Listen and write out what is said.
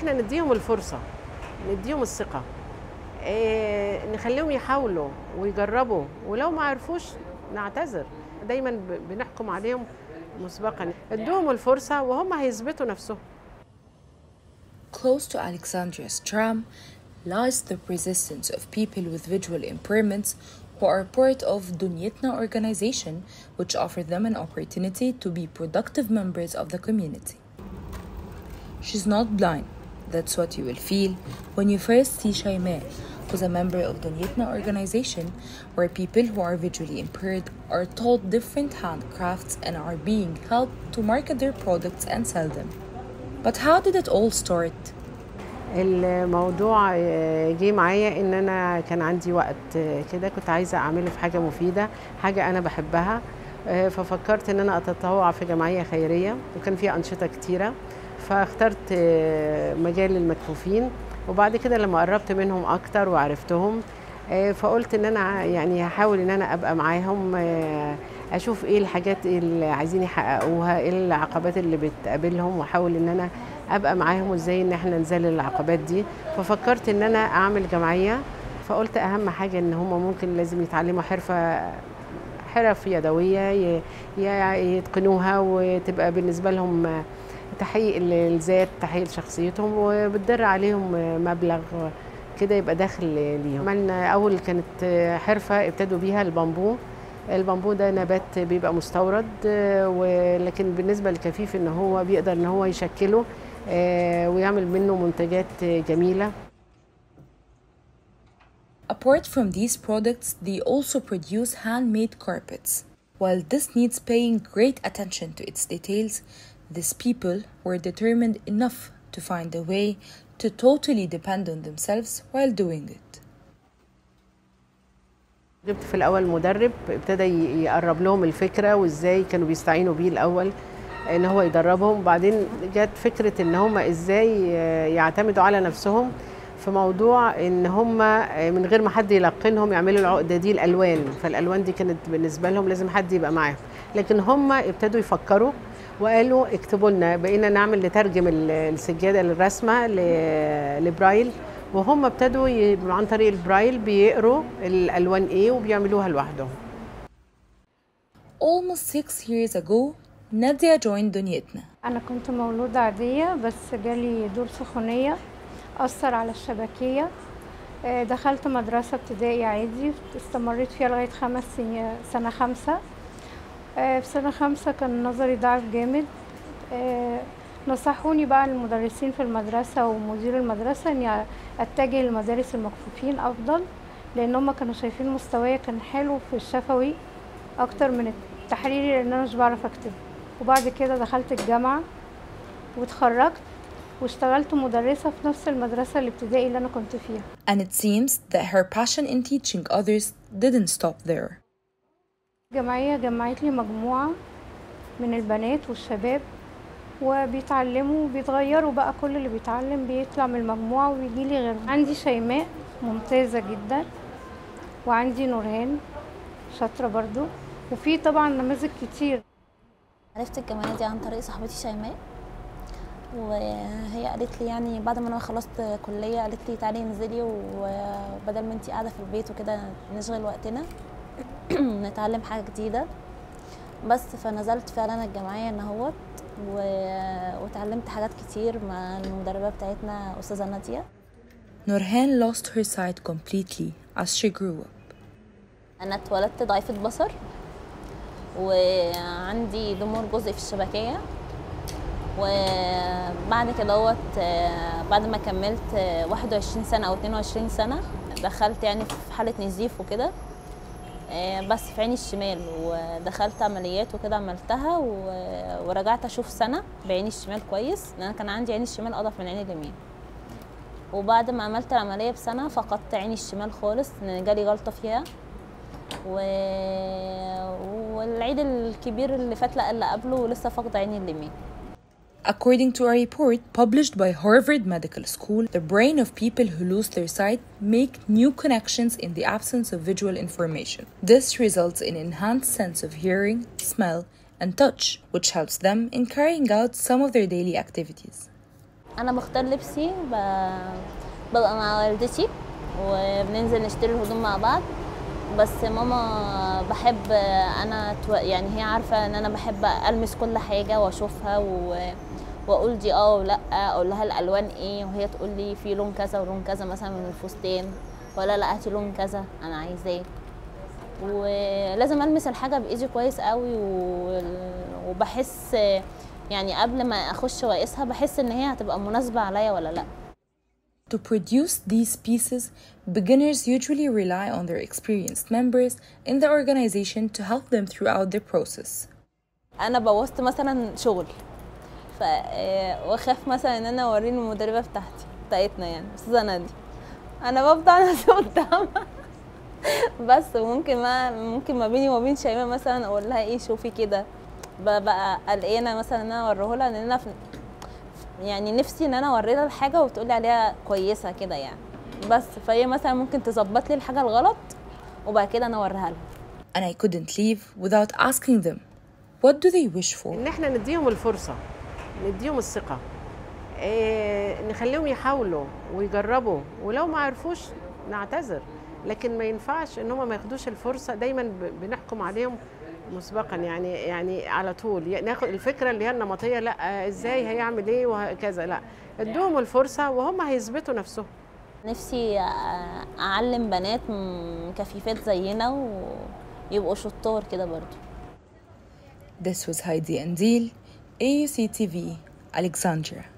احنا نديهم الفرصه نديهم الثقه إيه نخليهم يحاولوا ويجربوا ولو ما عرفوش نعتذر دايما ب- بنحكم عليهم مسبقا ادوهم الفرصه وهم هيثبتوا نفسهم Close to Alexandria's tram lies the resistance of people with visual impairments who are part of Dunyetna organization, which offer them an opportunity to be productive members of the community. She's not blind. That's what you will feel when you first see Shaimeh, who's a member of Dunyetna organization, where people who are visually impaired are taught different handcrafts and are being helped to market their products and sell them. But how did it all start? الموضوع آه، جه معايا ان انا كان عندي وقت آه، كده كنت عايزه اعمله في حاجه مفيده حاجه انا بحبها آه، ففكرت ان انا اتطوع في جمعيه خيريه وكان فيها انشطه كتيره فاخترت آه، مجال المكفوفين وبعد كده لما قربت منهم اكتر وعرفتهم آه، فقلت ان انا يعني هحاول ان انا ابقى معاهم آه، اشوف ايه الحاجات اللي عايزين يحققوها ايه العقبات اللي بتقابلهم واحاول ان انا ابقى معاهم وازاي ان احنا نزال العقبات دي ففكرت ان انا اعمل جمعيه فقلت اهم حاجه ان هم ممكن لازم يتعلموا حرفه حرف يدويه ي- ي- يتقنوها وتبقى بالنسبه لهم تحقيق للذات تحقيق لشخصيتهم وبتدر عليهم مبلغ كده يبقى داخل ليهم عملنا اول كانت حرفه ابتدوا بيها البامبو البامبو ده نبات بيبقى مستورد آه، ولكن بالنسبه للكفيف ان هو بيقدر ان هو يشكله آه، ويعمل منه منتجات آه، جميله Apart from these products, they also produce handmade carpets. While this needs paying great attention to its details, these people were determined enough to find a way to totally depend on themselves while doing it. جبت في الاول مدرب ابتدى ي- يقرب لهم الفكره وازاي كانوا بيستعينوا بيه الاول ان هو يدربهم بعدين جت فكره ان هم ازاي آه، يعتمدوا على نفسهم في موضوع ان هم آه، من غير ما حد يلقنهم يعملوا العقده دي الالوان فالالوان دي كانت بالنسبه لهم لازم حد يبقى معاهم لكن هم ابتدوا يفكروا وقالوا اكتبوا لنا بقينا نعمل نترجم ال- السجاده الرسمه ل- لبرايل وهم ابتدوا ي- عن طريق البرايل بيقروا الالوان ايه وبيعملوها لوحدهم Almost six years ago, Nadia joined Dunyetna. أنا كنت مولودة عادية بس جالي دور سخونية أثر على الشبكية آه، دخلت مدرسة ابتدائي عادي استمريت فيها لغاية خمس سنين سنة خمسة آه، في سنة خمسة كان نظري ضعف جامد آه، نصحوني بقى المدرسين في المدرسة ومدير المدرسة إني أتجه لمدارس المكفوفين أفضل لأن هما كانوا شايفين مستواي كان حلو في الشفوي أكتر من التحريري لأن أنا مش بعرف أكتب وبعد كده دخلت الجامعة واتخرجت واشتغلت مدرسة في نفس المدرسة الابتدائي اللي أنا كنت فيها And it seems that her passion in teaching others didn't stop there. الجمعية جمعت لي مجموعة من البنات والشباب وبيتعلموا وبيتغيروا بقى كل اللي بيتعلم بيطلع من المجموعة ويجي لي غيرهم عندي شيماء ممتازة جدا وعندي نورهان شاطرة برضو وفي طبعا نماذج كتير عرفت الجمعية دي عن طريق صاحبتي شيماء وهي قالت لي يعني بعد ما انا خلصت كلية قالت لي تعالي انزلي وبدل ما انتي قاعدة في البيت وكده نشغل وقتنا نتعلم حاجة جديدة بس فنزلت فعلا الجمعية اهوت و- واتعلمت حاجات كتير مع المدربة بتاعتنا أستاذة نادية Nurhan lost her sight completely as she grew up. انا اتولدت ضعيفة بصر وعندي ضمور جزء في الشبكية وبعد كده دوت آه، بعد ما كملت آه، 21 سنة أو 22 سنة دخلت يعني في حالة نزيف وكده آه، بس في عيني الشمال ودخلت عمليات وكده عملتها و- ورجعت أشوف سنة بعيني الشمال كويس لأن أنا كان عندي عيني الشمال أضعف من عيني اليمين وبعد ما عملت العملية بسنة فقدت عيني الشمال خالص لأن جالي جلطة فيها و... والعيد الكبير اللي فات لا اللي قبله ولسه فاقدة عيني اليمين According to a report published by Harvard Medical School, the brain of people who lose their sight make new connections in the absence of visual information. This results in enhanced sense of hearing, smell, and touch, which helps them in carrying out some of their daily activities. انا بختار لبسي ب... ببقى مع والدتي وبننزل نشتري الهدوم مع بعض بس ماما بحب انا تو... يعني هي عارفه ان انا بحب المس كل حاجه واشوفها و... واقول دي اه ولا اقول لها الالوان ايه وهي تقول لي في لون كذا ولون كذا مثلا من الفستان ولا لا هاتي لون كذا انا عايزاه ولازم المس الحاجه بايدي كويس قوي و... وبحس يعني قبل ما اخش واقيسها بحس ان هي هتبقى مناسبه عليا ولا لا To produce these pieces, beginners usually rely on their experienced members in the organization to help them throughout the process. انا بوظت مثلا شغل ف آه، واخاف مثلا ان انا اوريه المدربه بتاعتي بتاعتنا يعني استاذه نادي انا بفضل نفسي قدامها بس ممكن ما ممكن ما بيني وما بين شيماء مثلا اقول لها ايه شوفي كده ببقى قلقانه مثلا ان انا اوريه لها لان انا في يعني نفسي ان انا اوري لها الحاجه وتقولي عليها كويسه كده يعني بس فهي مثلا ممكن تظبط لي الحاجه الغلط وبعد كده انا اوريها لها And I couldn't leave without asking them, what do they wish for? ان احنا نديهم الفرصه نديهم الثقه إيه نخليهم يحاولوا ويجربوا ولو ما عرفوش نعتذر لكن ما ينفعش ان هم ما ياخدوش الفرصه دايما ب- بنحكم عليهم مسبقا يعني يعني على طول يعني ناخد الفكره اللي هي النمطيه لا ازاي هيعمل ايه وهكذا لا ادوهم الفرصه وهم هيثبتوا نفسهم نفسي اعلم بنات م- كفيفات زينا ويبقوا شطار كده برضو This was Heidi Andil, AUC TV, Alexandria.